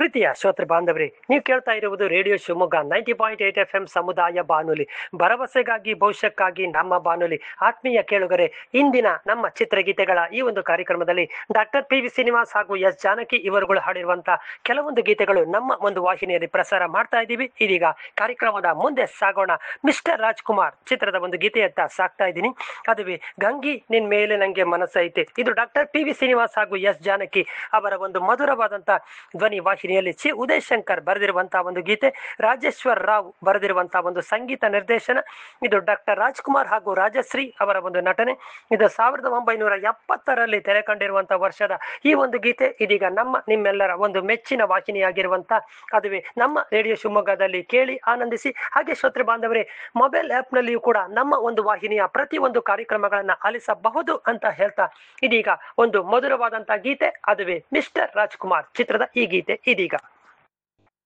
ಪ್ರೀತಿಯ ಶ್ರೋತೃ ಬಾಂಧವರೇ ನೀವು ಕೇಳ್ತಾ ಇರುವುದು radio Shivamogga ninety point eight F M ಸಮುದಾಯ ಬಾನುಲಿ ಭರವಸೆಗಾಗಿ ಭವಿಷ್ಯಕ್ಕಾಗಿ ನಮ್ಮ ಬಾನುಲಿ ಆತ್ಮೀಯ ಕೇಳುಗರೆ ಇಂದಿನ ನಮ್ಮ ಚಿತ್ರಗೀತೆಗಳ ಈ ಒಂದು ಕಾರ್ಯಕ್ರಮದಲ್ಲಿ ಡಾಕ್ಟರ್ ಪಿ ವಿ ಶ್ರೀನಿವಾಸ್ ಹಾಗೂ ಎಸ್ ಜಾನಕಿ ಇವರುಗಳು ಹಾಡಿರುವಂತಹ ಕೆಲವೊಂದು ಗೀತೆಗಳು ನಮ್ಮ ಒಂದು ವಾಹಿನಿಯಲ್ಲಿ ಪ್ರಸಾರ ಮಾಡ್ತಾ ಇದ್ದೀವಿ ಇದೀಗ ಕಾರ್ಯಕ್ರಮದ ಮುಂದೆ ಸಾಗೋಣ ಮಿಸ್ಟರ್ ರಾಜ್ಕುಮಾರ್ ಚಿತ್ರದ ಒಂದು ಗೀತೆಯತ್ತ ಸಾಕ್ತಾ ಇದ್ದೀನಿ ಅದುವೇ ಗಂಗಿ ನಿನ್ ಮೇಲೆ ನಂಗೆ ಮನಸ್ಸೈತೆ ಇದು ಡಾಕ್ಟರ್ ಪಿ ವಿ ಶ್ರೀನಿವಾಸ್ ಹಾಗೂ ಎಸ್ ಜಾನಕಿ ಅವರ ಒಂದು ಮಧುರವಾದಂತ ಧ್ವನಿ ವಾಹಿನಿಯಲ್ಲಿ ಚಿ ಉದಯ್ ಶಂಕರ್ ಬರೆದಿರುವಂತಹ ಒಂದು ಗೀತೆ ರಾಜೇಶ್ವರ್ ರಾವ್ ಬರೆದಿರುವಂತಹ ಒಂದು ಸಂಗೀತ ನಿರ್ದೇಶನ ಇದು ಡಾಕ್ಟರ್ ರಾಜ್ಕುಮಾರ್ ಹಾಗೂ ರಾಜಶ್ರೀ ಅವರ ಒಂದು ನಟನೆ ಇದು ಸಾವಿರದ ಒಂಬೈನೂರ ಎಪ್ಪತ್ತರಲ್ಲಿ ತೆರೆ ಕಂಡಿರುವಂತಹ ವರ್ಷದ ಈ ಒಂದು ಗೀತೆ ಇದೀಗ ನಮ್ಮ ನಿಮ್ಮೆಲ್ಲರ ಒಂದು ಮೆಚ್ಚಿನ ವಾಹಿನಿಯಾಗಿರುವಂತಹ ಅದುವೇ ನಮ್ಮ ರೇಡಿಯೋ ಶಿವಮೊಗ್ಗದಲ್ಲಿ ಕೇಳಿ ಆನಂದಿಸಿ ಹಾಗೆ ಶ್ರೋತೃ ಬಾಂಧವರೇ ಮೊಬೈಲ್ ಆ್ಯಪ್ನಲ್ಲಿಯೂ ಕೂಡ ನಮ್ಮ ಒಂದು ವಾಹಿನಿಯ ಪ್ರತಿ ಒಂದು ಕಾರ್ಯಕ್ರಮಗಳನ್ನ ಆಲಿಸಬಹುದು ಅಂತ ಹೇಳ್ತಾ ಇದೀಗ ಒಂದು ಮಧುರವಾದಂತಹ ಗೀತೆ ಅದುವೇ ಮಿಸ್ಟರ್ ರಾಜ್ಕುಮಾರ್ ಚಿತ್ರದ ಈ ಗೀತೆ ಇದೀಗ